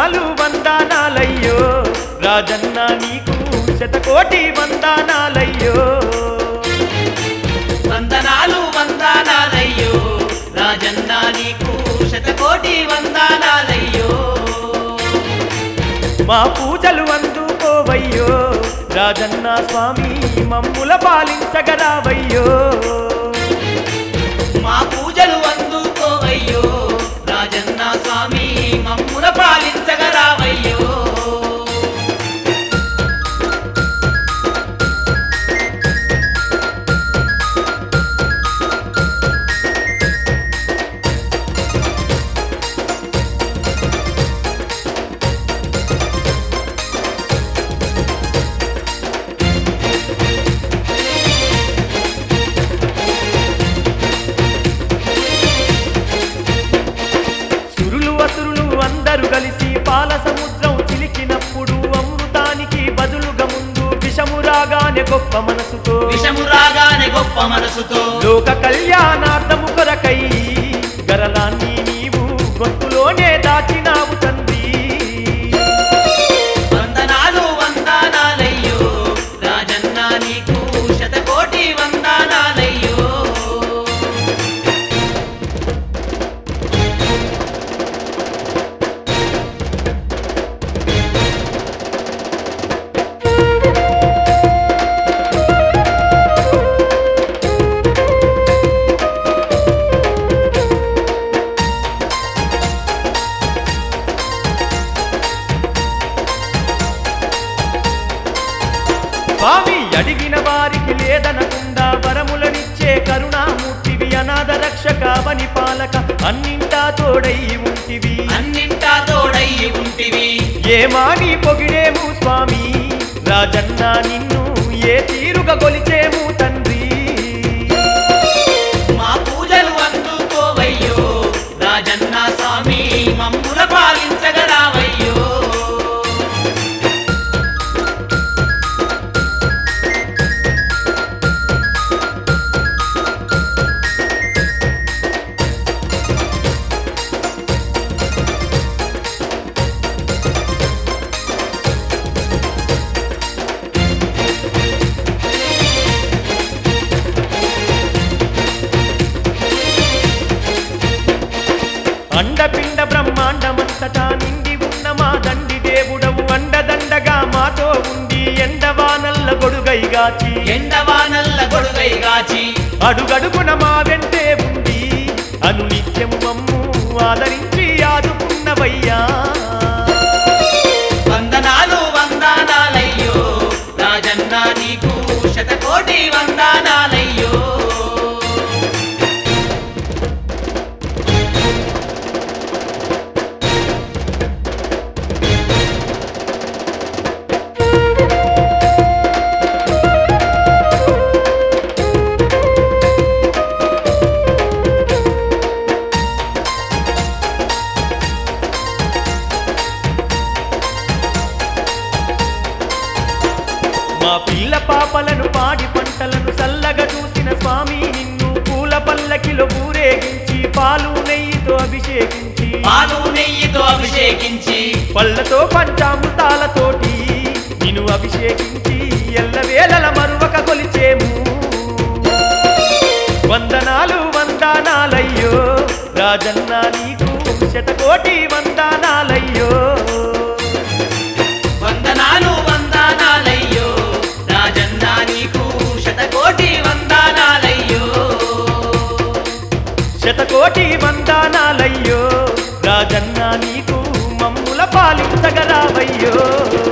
వందనాలు వందనాలయ్యో రాజన్న నీకు శతకోటి వందనాలయ్యో వందనాలు వందనాలయ్యో రాజన్న నీకు శతకోటి వందనాలయ్యో మా పూజలు అందుకోవయ్యో రాజన్న స్వామి మమ్ముల పాలించగరావయ్యో మా పూజలు అందుకోవయ్యో రాజన్న స్వామి మమ్ముల పాలించగరావయ్యో సురులు అసురులు అందరూ కలిసి పాల సముద్రం చిలికినప్పుడు అమృతానికి బదులుగా ముందు విషము రాగానే గొప్ప మనసుతో విషము రాగానే గొప్ప మనసుతో లోక కళ్యాణార్థము కొరకై గరలాన్ని నీవు గొంతులోనే దాచినావు తండ్రి వందనాలు వందనాలయ్యో రాజన్న నీకు శతకోటి వందనాలయ్యో స్వామి అడిగిన వారికి లేదనకుండా వరములనిచ్చే కరుణామూర్తివి అనాథ రక్షకవని పాలక అన్నింటా తోడై ఉంటివి అన్నింటా తోడై ఉంటివి ఏమాని పొగిడేము స్వామి రాజన్న నిన్ను ఏ తీరుగా కొలిచేము తండ్రి మా పూజలు అందుకోవయ్యో రాజన్న స్వామి మమ్ముల పాలించగరావయ్యో అండపిండ బ్రహ్మాండమంతటా నిండి ఉన్న మా దండి దేవుడవు అండదండగా మాతో ఉండి ఎండవానల్ల గొడుగైగాచి ఎండవానల్ల గొడుగై గాచి అడుగడుగున మా వెంటే ఉండి అనునిత్యము మమ్ము ఆదరించి ఆదుకున్నవయ్యా వందనాలు వందనాలయ్యో రాజన్న నీకు శతకోటి వందనాలయ్యో మా పిల్ల పాపలను పాడి పంటలను చల్లగా చూసిన స్వామి నిన్ను పూల పల్లకిలో ఊరేగించి పాలు నెయ్యితో అభిషేకించి పాలు నెయ్యితో అభిషేకించి పళ్ళతో పంచామృతాలతోటి నిన్ను అభిషేకించి ఎల్లవేళల మరువక కొలిచేము వందనాలు వందనాలయ్యో రాజన్న నీకు శతకోటి వందనాలయ్యో వందనాలు వందనాలయ్యో రాజన్న నీకు శతకోటి వందనాలయ్యో శతకోటి వందనాలయ్యో రాజన్న నీకు మమ్ముల పాలించగరావయ్యో